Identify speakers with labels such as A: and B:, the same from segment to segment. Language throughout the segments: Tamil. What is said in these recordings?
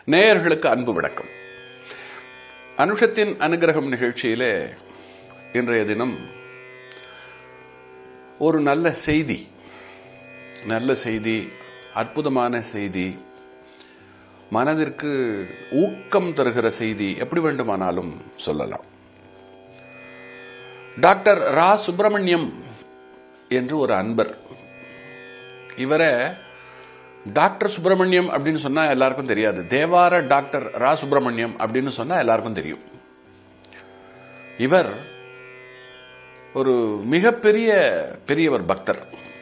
A: நேயர்களுக்கு அன்பு வணக்கம் அனுஷத்தின் அனுகிரகம் நிகழ்ச்சியிலே இன்றைய தினம் ஒரு நல்ல செய்தி நல்ல செய்தி அற்புதமான செய்தி மனதிற்கு ஊக்கம் தருகிற செய்தி எப்படி வேண்டுமானாலும் சொல்லலாம் டாக்டர் ரா சுப்பிரமணியம் என்று ஒரு அன்பர் இவரை டாக்டர் சுப்பிரமணியம் அப்படின்னு சொன்னா எல்லாருக்கும் தெரியாது தேவார டாக்டர் ரா சுப்பிரமணியம் அப்படின்னு சொன்னா எல்லாருக்கும் தெரியும் இவர் ஒரு மிகப்பெரிய பெரியவர் பக்தர்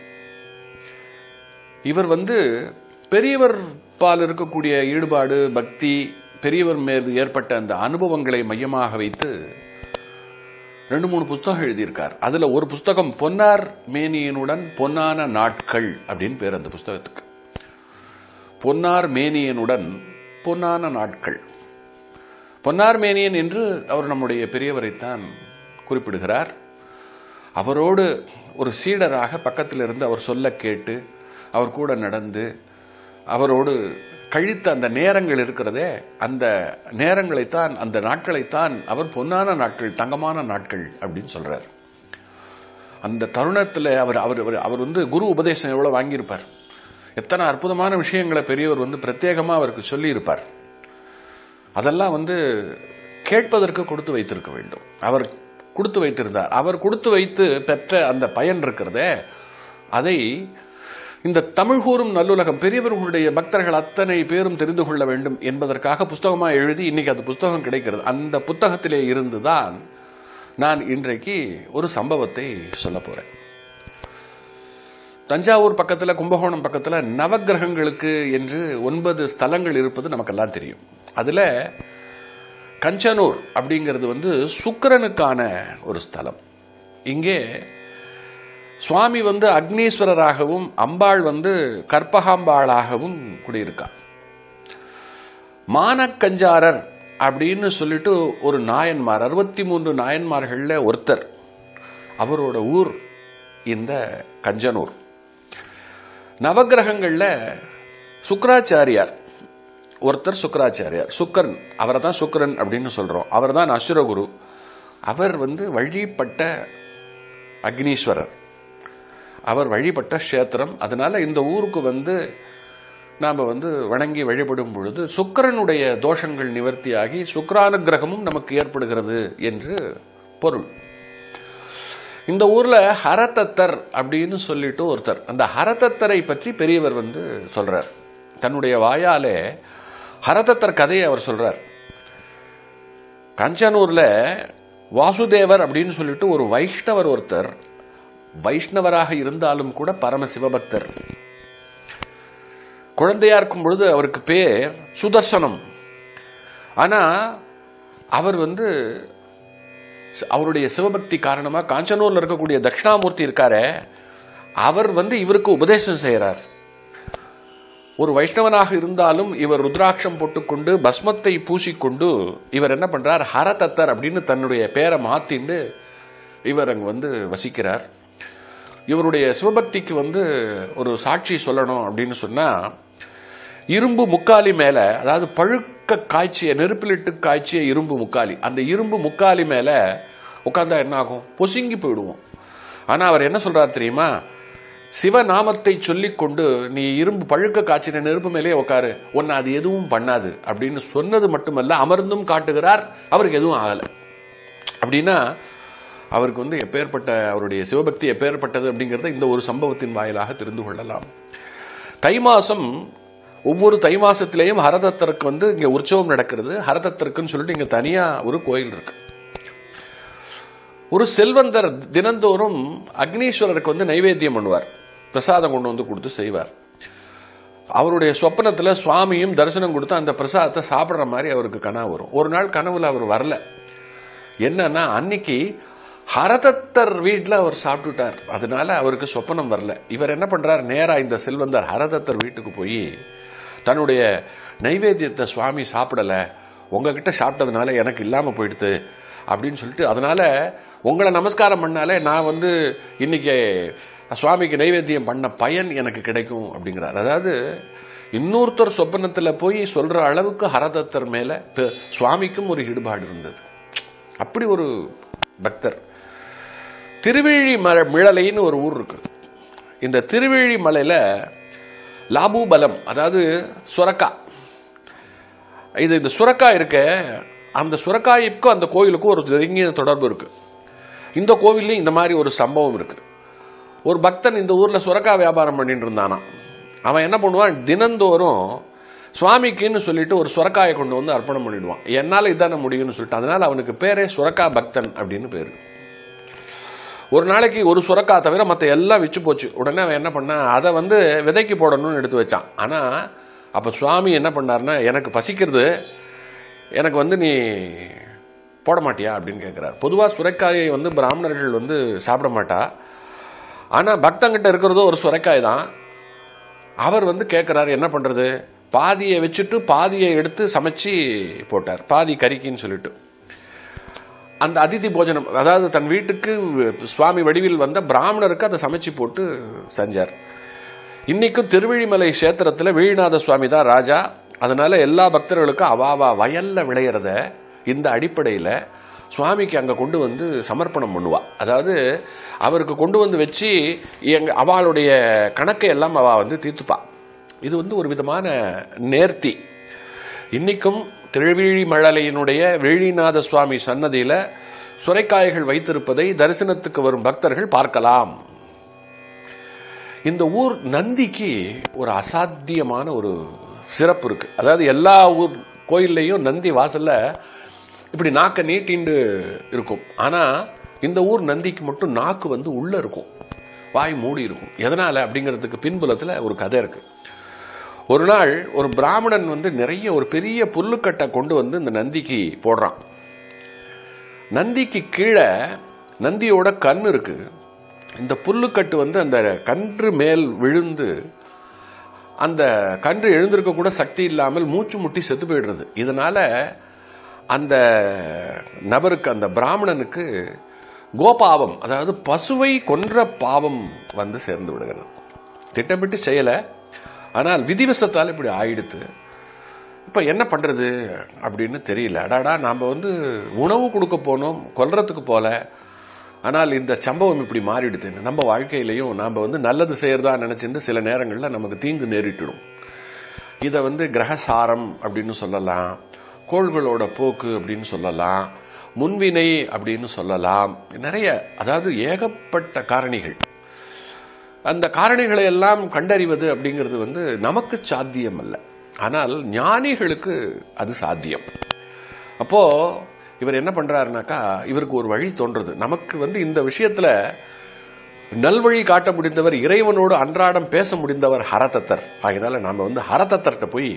A: இவர் வந்து பெரியவர் பால் இருக்கக்கூடிய ஈடுபாடு பக்தி பெரியவர் மேல் ஏற்பட்ட அந்த அனுபவங்களை மையமாக வைத்து ரெண்டு மூணு புஸ்தகம் எழுதியிருக்கார் அதுல ஒரு புஸ்தகம் பொன்னார் மேனியனுடன் பொன்னான நாட்கள் அப்படின்னு பேர் அந்த புஸ்தகத்துக்கு பொன்னார் மேனியனுடன் பொன்னான நாட்கள் பொன்னார் மேனியன் என்று அவர் நம்முடைய பெரியவரைத்தான் குறிப்பிடுகிறார் அவரோடு ஒரு சீடராக பக்கத்தில் இருந்து அவர் சொல்ல கேட்டு அவர் கூட நடந்து அவரோடு கழித்த அந்த நேரங்கள் இருக்கிறதே அந்த நேரங்களைத்தான் அந்த நாட்களைத்தான் அவர் பொன்னான நாட்கள் தங்கமான நாட்கள் அப்படின்னு சொல்றார் அந்த தருணத்தில் அவர் அவர் அவர்- அவர் வந்து குரு உபதேசம் எவ்வளவு வாங்கியிருப்பார் எத்தனை அற்புதமான விஷயங்களை பெரியவர் வந்து பிரத்யேகமா அவருக்கு சொல்லியிருப்பார் அதெல்லாம் வந்து கேட்பதற்கு கொடுத்து வைத்திருக்க வேண்டும் அவர் கொடுத்து வைத்திருந்தார் அவர் கொடுத்து வைத்து பெற்ற அந்த பயன் இருக்கிறதே அதை இந்த தமிழ் கூறும் நல்லுலகம் பெரியவர்களுடைய பக்தர்கள் அத்தனை பேரும் தெரிந்து கொள்ள வேண்டும் என்பதற்காக புஸ்தகமா எழுதி இன்னைக்கு அந்த புஸ்தகம் கிடைக்கிறது அந்த புத்தகத்திலே இருந்துதான் நான் இன்றைக்கு ஒரு சம்பவத்தை சொல்ல போறேன் தஞ்சாவூர் பக்கத்துல கும்பகோணம் பக்கத்துல நவக்கிரகங்களுக்கு என்று ஒன்பது ஸ்தலங்கள் இருப்பது நமக்கெல்லாம் தெரியும் அதுல கஞ்சனூர் அப்படிங்கிறது வந்து சுக்கிரனுக்கான ஒரு ஸ்தலம் இங்கே சுவாமி வந்து அக்னீஸ்வரராகவும் அம்பாள் வந்து கற்பகாம்பாளாகவும் குடியிருக்கா மானக்கஞ்சாரர் அப்படின்னு சொல்லிட்டு ஒரு நாயன்மார் அறுபத்தி மூன்று நாயன்மார்கள்ல ஒருத்தர் அவரோட ஊர் இந்த கஞ்சனூர் நவக்கிரகங்கள்ல சுக்கராச்சாரியார் ஒருத்தர் சுக்கராச்சாரியார் சுக்கரன் அவரை தான் சுக்கரன் அப்படின்னு சொல்றோம் அவர் தான் அசுரகுரு அவர் வந்து வழிபட்ட அக்னீஸ்வரர் அவர் வழிபட்ட க்ஷேத்திரம் அதனால இந்த ஊருக்கு வந்து நாம் வந்து வணங்கி வழிபடும் பொழுது சுக்கிரனுடைய தோஷங்கள் நிவர்த்தியாகி சுக்கிரானுகிரகமும் நமக்கு ஏற்படுகிறது என்று பொருள் இந்த ஊர்ல ஹரதத்தர் அப்படின்னு சொல்லிட்டு ஒருத்தர் அந்த ஹரதத்தரை பற்றி பெரியவர் வந்து சொல்றார் தன்னுடைய வாயாலே ஹரதத்தர் கதையை அவர் சொல்றார் கஞ்சனூர்ல வாசுதேவர் அப்படின்னு சொல்லிட்டு ஒரு வைஷ்ணவர் ஒருத்தர் வைஷ்ணவராக இருந்தாலும் கூட பரம சிவபக்தர் குழந்தையா இருக்கும் பொழுது அவருக்கு பேர் சுதர்சனம் ஆனா அவர் வந்து அவருடைய சிவபக்தி காரணமா காஞ்சனூர்ல இருக்கக்கூடிய தட்சிணாமூர்த்தி இருக்காரே அவர் வந்து இவருக்கு உபதேசம் செய்யறார் ஒரு வைஷ்ணவனாக இருந்தாலும் இவர் ருத்ராட்சம் போட்டுக்கொண்டு பஸ்மத்தை பூசிக்கொண்டு இவர் என்ன பண்றார் ஹரதத்தர் அப்படின்னு தன்னுடைய பேரை மாத்திண்டு இவர் அங்க வந்து வசிக்கிறார் இவருடைய சிவபக்திக்கு வந்து ஒரு சாட்சி சொல்லணும் அப்படின்னு சொன்னா இரும்பு முக்காலி மேல அதாவது பழுக்க காய்ச்சிய நெருப்பிலிட்டு காய்ச்சிய இரும்பு முக்காலி அந்த இரும்பு முக்காலி மேல உட்கார்ந்தா என்ன ஆகும் பொசுங்கி போயிடுவோம் ஆனா அவர் என்ன சொல்றார் தெரியுமா சிவநாமத்தை சொல்லிக் கொண்டு நீ இரும்பு பழுக்க காய்ச்சின நெருப்பு மேலே உட்காரு உன்னை அது எதுவும் பண்ணாது அப்படின்னு சொன்னது மட்டுமல்ல அமர்ந்தும் காட்டுகிறார் அவருக்கு எதுவும் ஆகல அப்படின்னா அவருக்கு வந்து எப்பேற்பட்ட அவருடைய சிவபக்தி எப்பேற்பட்டது அப்படிங்கறத இந்த ஒரு சம்பவத்தின் வாயிலாக தெரிந்து கொள்ளலாம் தை மாசம் ஒவ்வொரு தை மாசத்திலேயும் ஹரதத்தருக்கு வந்து இங்க உற்சவம் நடக்கிறது ஹரதத்தருக்குன்னு சொல்லிட்டு இங்க தனியா ஒரு கோயில் இருக்கு ஒரு செல்வந்தர் தினந்தோறும் அக்னீஸ்வரருக்கு வந்து நைவேத்தியம் பண்ணுவார் பிரசாதம் கொண்டு வந்து கொடுத்து செய்வார் அவருடைய சொப்பனத்துல சுவாமியும் தரிசனம் கொடுத்து அந்த பிரசாதத்தை சாப்பிடுற மாதிரி அவருக்கு கனவு வரும் ஒரு நாள் கனவுல அவர் வரல என்னன்னா அன்னைக்கு ஹரதத்தர் வீட்டில் அவர் சாப்பிட்டுட்டார் அதனால அவருக்கு சொப்பனம் வரல இவர் என்ன பண்றார் நேரா இந்த செல்வந்தர் ஹரதத்தர் வீட்டுக்கு போய் தன்னுடைய நைவேத்தியத்தை சுவாமி சாப்பிடல உங்ககிட்ட சாப்பிட்டதுனால எனக்கு இல்லாம போயிடுது அப்படின்னு சொல்லிட்டு அதனால உங்களை நமஸ்காரம் பண்ணாலே நான் வந்து இன்னைக்கு சுவாமிக்கு நைவேத்தியம் பண்ண பயன் எனக்கு கிடைக்கும் அப்படிங்கிறார் அதாவது இன்னொருத்தர் சொப்பனத்துல போய் சொல்ற அளவுக்கு ஹரதத்தர் மேல பெ- சுவாமிக்கும் ஒரு ஈடுபாடு இருந்தது அப்படி ஒரு பக்தர் திருவேழி ம மிழலைன்னு ஒரு ஊர் இருக்கு இந்த திருவேழி மலையில லாபூபலம் அதாவது சுரக்கா இது இந்த சுரக்கா இருக்க அந்த சுரக்காய்க்கும் அந்த கோயிலுக்கும் ஒரு நெருங்கிய தொடர்பு இருக்கு இந்த கோவில்லையும் இந்த மாதிரி ஒரு சம்பவம் இருக்கு ஒரு பக்தன் இந்த ஊர்ல சுரக்கா வியாபாரம் பண்ணிட்டு இருந்தானாம் அவன் என்ன பண்ணுவான் தினந்தோறும் சுவாமிக்குன்னு சொல்லிட்டு ஒரு சுரக்காயை கொண்டு வந்து அர்ப்பணம் பண்ணிடுவான் என்னால இதான முடியும்னு சொல்லிட்டு அதனால அவனுக்கு பேரே சுரக்கா பக்தன் அப்படின்னு பேரு ஒரு நாளைக்கு ஒரு சுரக்கா தவிர மற்ற எல்லாம் விச்சு போச்சு உடனே அவன் என்ன பண்ணான் அதை வந்து விதைக்கு போடணும்னு எடுத்து வச்சான் ஆனா அப்ப சுவாமி என்ன பண்ணாருன்னா எனக்கு பசிக்கிறது எனக்கு வந்து நீ போட மாட்டியா அப்படின்னு கேட்கிறார் பொதுவா சுரைக்காயை வந்து பிராமணர்கள் வந்து சாப்பிட மாட்டா ஆனா பக்தங்கிட்ட இருக்கிறதோ ஒரு சுரைக்காய் தான் அவர் வந்து கேட்கிறாரு என்ன பண்றது பாதியை வச்சுட்டு பாதியை எடுத்து சமைச்சு போட்டார் பாதி கறிக்குன்னு சொல்லிட்டு அந்த அதிதி போஜனம் அதாவது தன் வீட்டுக்கு சுவாமி வடிவில் வந்த பிராமணருக்கு அதை சமைச்சு போட்டு செஞ்சார் இன்னைக்கும் திருவழிமலை கஷேத்திரத்துல வீழ்நாத சுவாமி தான் ராஜா அதனால எல்லா பக்தர்களுக்கும் அவாவா வயல்ல விளையிறத இந்த அடிப்படையில சுவாமிக்கு அங்க கொண்டு வந்து சமர்ப்பணம் பண்ணுவா அதாவது அவருக்கு கொண்டு வந்து வச்சு எங்க அவளுடைய கணக்கை எல்லாம் அவ வந்து தீர்த்துப்பா இது வந்து ஒரு விதமான நேர்த்தி இன்னைக்கும் திருவிழி மழலையினுடைய வேழிநாத சுவாமி சன்னதியில சுரைக்காய்கள் வைத்திருப்பதை தரிசனத்துக்கு வரும் பக்தர்கள் பார்க்கலாம் இந்த ஊர் நந்திக்கு ஒரு அசாத்தியமான ஒரு சிறப்பு இருக்கு அதாவது எல்லா ஊர் கோயில்லையும் நந்தி வாசல்ல இப்படி நாக்க நீட்டிண்டு இருக்கும் ஆனா இந்த ஊர் நந்திக்கு மட்டும் நாக்கு வந்து உள்ள இருக்கும் வாய் மூடி இருக்கும் எதனால அப்படிங்கிறதுக்கு பின்புலத்துல ஒரு கதை இருக்கு ஒரு நாள் ஒரு பிராமணன் வந்து நிறைய ஒரு பெரிய புல்லுக்கட்டை கொண்டு வந்து இந்த நந்திக்கு போடுறான் நந்திக்கு கீழே நந்தியோட கண் இருக்கு இந்த புல்லுக்கட்டு வந்து அந்த கன்று மேல் விழுந்து அந்த கன்று எழுந்திருக்க கூட சக்தி இல்லாமல் மூச்சு முட்டி செத்து போயிடுறது இதனால அந்த நபருக்கு அந்த பிராமணனுக்கு கோபாவம் அதாவது பசுவை கொன்ற பாவம் வந்து சேர்ந்து விடுகிறது திட்டமிட்டு செய்யல ஆனால் விதிவசத்தால் இப்படி ஆயிடுத்து இப்ப என்ன பண்றது அப்படின்னு தெரியல அடாடா நாம வந்து உணவு கொடுக்க போனோம் கொல்றதுக்கு போல ஆனால் இந்த சம்பவம் இப்படி மாறிடுது நம்ம வாழ்க்கையிலையும் நாம வந்து நல்லது செய்யறதா நினைச்சுட்டு சில நேரங்கள்ல நமக்கு தீங்கு நேரிட்டுடும் இதை வந்து கிரகசாரம் அப்படின்னு சொல்லலாம் கோள்களோட போக்கு அப்படின்னு சொல்லலாம் முன்வினை அப்படின்னு சொல்லலாம் நிறைய அதாவது ஏகப்பட்ட காரணிகள் அந்த காரணிகளை எல்லாம் கண்டறிவது அப்படிங்கிறது வந்து நமக்கு சாத்தியம் அல்ல ஆனால் ஞானிகளுக்கு அது சாத்தியம் அப்போ இவர் என்ன பண்றாருனாக்கா இவருக்கு ஒரு வழி தோன்றது நமக்கு வந்து இந்த விஷயத்துல நல்வழி காட்ட முடிந்தவர் இறைவனோடு அன்றாடம் பேச முடிந்தவர் ஹரதத்தர் ஆகையினால நாம வந்து ஹரதத்தர்கிட்ட போய்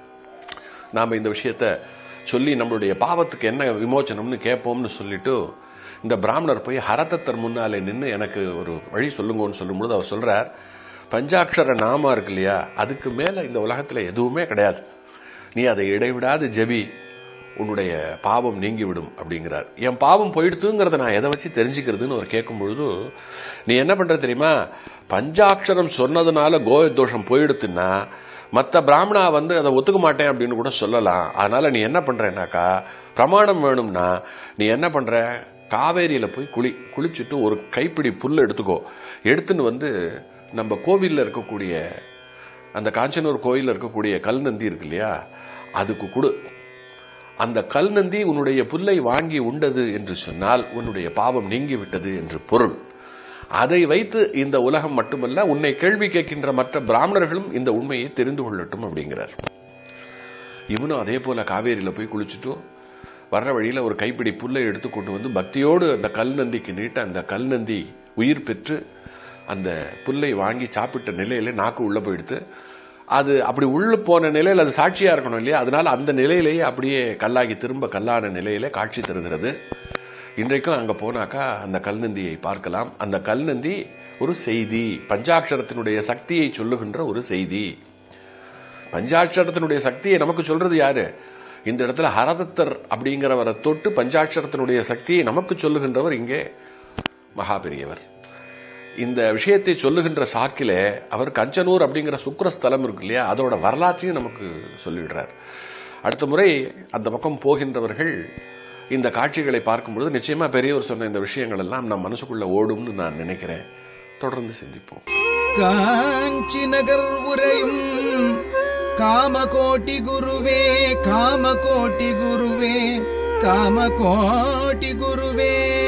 A: நாம இந்த விஷயத்த சொல்லி நம்மளுடைய பாவத்துக்கு என்ன விமோச்சனம்னு கேட்போம்னு சொல்லிட்டு இந்த பிராமணர் போய் ஹரதத்தர் முன்னாலே நின்று எனக்கு ஒரு வழி சொல்லுங்கன்னு சொல்லும்போது அவர் சொல்றார் பஞ்சாட்சர நாமா இருக்கு இல்லையா அதுக்கு மேல இந்த உலகத்துல எதுவுமே கிடையாது நீ அதை இடைவிடாது ஜெபி உன்னுடைய பாவம் நீங்கிவிடும் அப்படிங்கிறார் என் பாவம் போயிடுத்துங்கிறத நான் எதை வச்சு தெரிஞ்சுக்கிறதுன்னு அவர் கேட்கும் பொழுது நீ என்ன பண்ற தெரியுமா பஞ்சாட்சரம் சொன்னதுனால கோய தோஷம் போயிடுத்துன்னா மற்ற பிராமணா வந்து அதை ஒத்துக்க மாட்டேன் அப்படின்னு கூட சொல்லலாம் அதனால நீ என்ன பண்றேனாக்கா பிரமாணம் வேணும்னா நீ என்ன பண்ற காவேரியில போய் குளி குளிச்சுட்டு ஒரு கைப்பிடி புல் எடுத்துக்கோ எடுத்துன்னு வந்து நம்ம கோவில்ல இருக்கக்கூடிய அந்த காஞ்சனூர் கோயில்ல இருக்கக்கூடிய கல் நந்தி இருக்கு இல்லையா அதுக்கு கொடு அந்த கல் நந்தி உன்னுடைய புல்லை வாங்கி உண்டது என்று சொன்னால் உன்னுடைய பாவம் நீங்கி விட்டது என்று பொருள் அதை வைத்து இந்த உலகம் மட்டுமல்ல உன்னை கேள்வி கேட்கின்ற மற்ற பிராமணர்களும் இந்த உண்மையை தெரிந்து கொள்ளட்டும் அப்படிங்கிறார் இவனும் அதே போல காவேரியில போய் குளிச்சுட்டு வர்ற வழியில ஒரு கைப்பிடி புல்லை எடுத்து கொண்டு வந்து பக்தியோடு அந்த கல் நந்திக்கு நீட்ட அந்த கல் நந்தி உயிர் பெற்று அந்த புல்லை வாங்கி சாப்பிட்ட நிலையில நாக்கு உள்ள போயிடுத்து அது அப்படி உள்ள போன நிலையில் அது சாட்சியா இருக்கணும் இல்லையா அதனால அந்த நிலையிலேயே அப்படியே கல்லாகி திரும்ப கல்லான நிலையிலே காட்சி தருகிறது இன்றைக்கும் அங்க போனாக்கா அந்த கல்நந்தியை பார்க்கலாம் அந்த கல்நந்தி ஒரு செய்தி பஞ்சாட்சரத்தினுடைய சக்தியை சொல்லுகின்ற ஒரு செய்தி பஞ்சாட்சரத்தினுடைய சக்தியை நமக்கு சொல்றது யாரு இந்த இடத்துல ஹரதத்தர் அப்படிங்கிறவரை தொட்டு பஞ்சாட்சரத்தினுடைய சக்தியை நமக்கு சொல்லுகின்றவர் இங்கே மகா பெரியவர் இந்த விஷயத்தை சொல்லுகின்ற சாக்கிலே அவர் கஞ்சனூர் அப்படிங்கிற சுக்கரஸ்தலம் இருக்கு இல்லையா அதோட வரலாற்றையும் நமக்கு சொல்லிவிடுறார் அடுத்த முறை அந்த பக்கம் போகின்றவர்கள் இந்த காட்சிகளை பார்க்கும்பொழுது நிச்சயமா பெரியவர் சொன்ன இந்த விஷயங்கள் எல்லாம் நம் மனசுக்குள்ள ஓடும்னு நான் நினைக்கிறேன் தொடர்ந்து சிந்திப்போம்
B: காஞ்சி நகர் உரையும் காமகோட்டி குருவே காமகோட்டி குருவே காமகோட்டி குருவே